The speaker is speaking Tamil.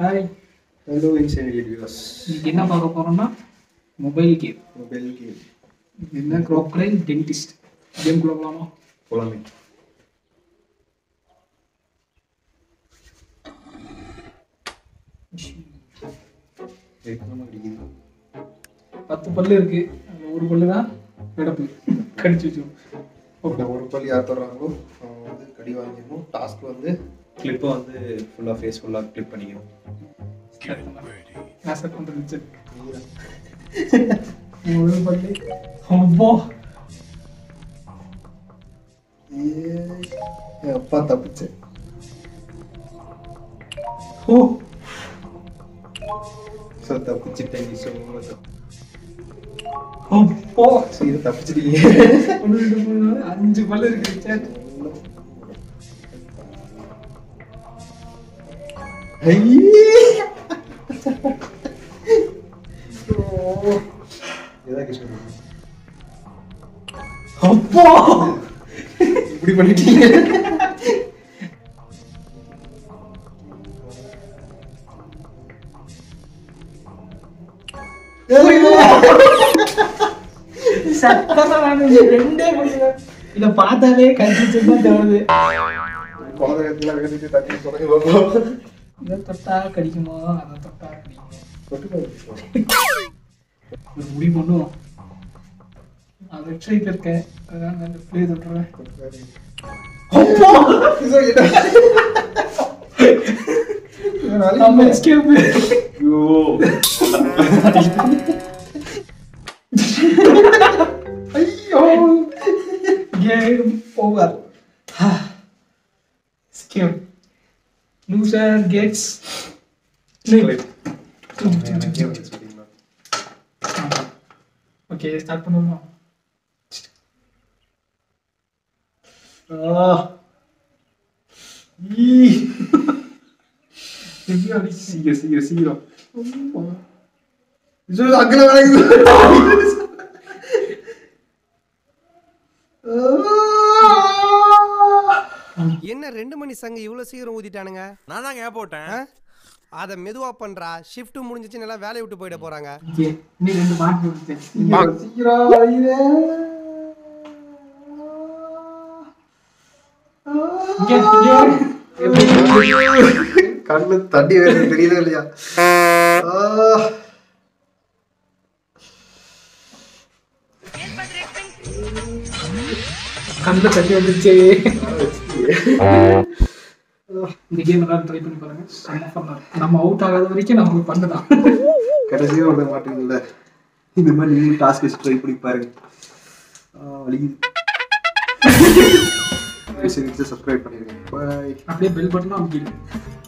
ஹாய் ஹலோ இன்சைன் வீடியோஸ் இன்னைக்கு என்ன பார்க்க போறோம்னா மொபைல் கேம் மொபைல் கேம் இது என்ன க்ரோக்ரைன் டென்டிஸ்ட் கேம் குள்ள போகலாமா போலாமே வேகமா அடிக்குது. பத்து பல்லு இருக்கு அந்த ஒரு பல்லு தான் கிடப்பு கடிச்சு வச்சோம் இந்த ஒரு பள்ளி யார் தர்றாங்களோ அவங்க வந்து கடி வாங்கிடணும் டாஸ்க் வந்து கிளிப்பை வந்து ஃபுல்லாக ஃபேஸ் ஃபுல்லாக கிளிப் பண்ணிக்கணும் நான் செட் பண்ணுறது ஒரு பல்லு அவ்வளோ ஏய், என் அப்பா தப்பிச்சேன் ஓ ஸோ தப்பிச்சிட்டேன் நீ சொல்லுங்க அப்போ ஸோ இதை தப்பிச்சிட்டீங்க ஒன்று ரெண்டு மூணு நாலு அஞ்சு பல்லு இருக்கு சரி இதான் கிருஷ்ணன் அப்போ இப்படி பண்ணிட்டீங்க சத்தமா நான் இந்த ரெண்டே பல்லு இதை பார்த்தாலே கடிச்சு தான் தோணுது குழந்தைகள் வேண்டிட்டு தட்டி தொடங்கி பார்ப்போம் இதை தொட்டா கடிக்குமா அதை தொட்டா கடிக்குமா தொட்டு பாருங்க. ஒரு முடிவு பண்ணுவோம் நான் வெப்சைட்ல இருக்கேன் அதான் நான் இந்த பிளே தொட்டுறேன் தொட்டு பாருங்க. அப்போ இதோ என்ன? இவன் அழுகி- நம்ம எஸ்கேப் ஐயோ game over escape loser gets okay start பண்ணுவோமா எப்படி அடி சீக்கிரம் சீக்கிரம் சீக்கிரம் இது அக்கல வளையுது என்ன ரெண்டு மணி சங்கு இவ்வளோ சீக்கிரம் ஊதிட்டானுங்க நான் தாங்க ஏன் போட்டேன் ஆ? அதை மெதுவா பண்றா ஷிஃப்ட் முடிஞ்சிச்சு நல்லா வேலையை விட்டு போயிட போறாங்க ஓகே நீ ரெண்டு மாட்டி விட்டேன் சீக்கிரம் சீக்கிரம் வளையுதே. இங்க இங்க எப்படி கண்ணு தண்ணி வேறு தெரியல இல்லையா ஆ. கண்ணில் தட்டி வந்துருச்சு இந்த கேம் எல்லாரும் ட்ரை பண்ணி பாருங்க செம்ம ஃபன்னா இருக்கும் நம்ம அவுட் ஆகாத வரைக்கும் நமக்கு பண்ணுதான் கடைசியாக விட மாட்டேங்குதுல்ல இந்த மாதிரி நீங்களும் டாஸ்க் வச்சு ட்ரை பண்ணி பாருங்க ஆ, வலிக்குது சரி சப்ஸ்கிரைப் பண்ணிருக்கேன் பாய் அப்படியே பெல் பட்டனும் அமைக்கிடுங்க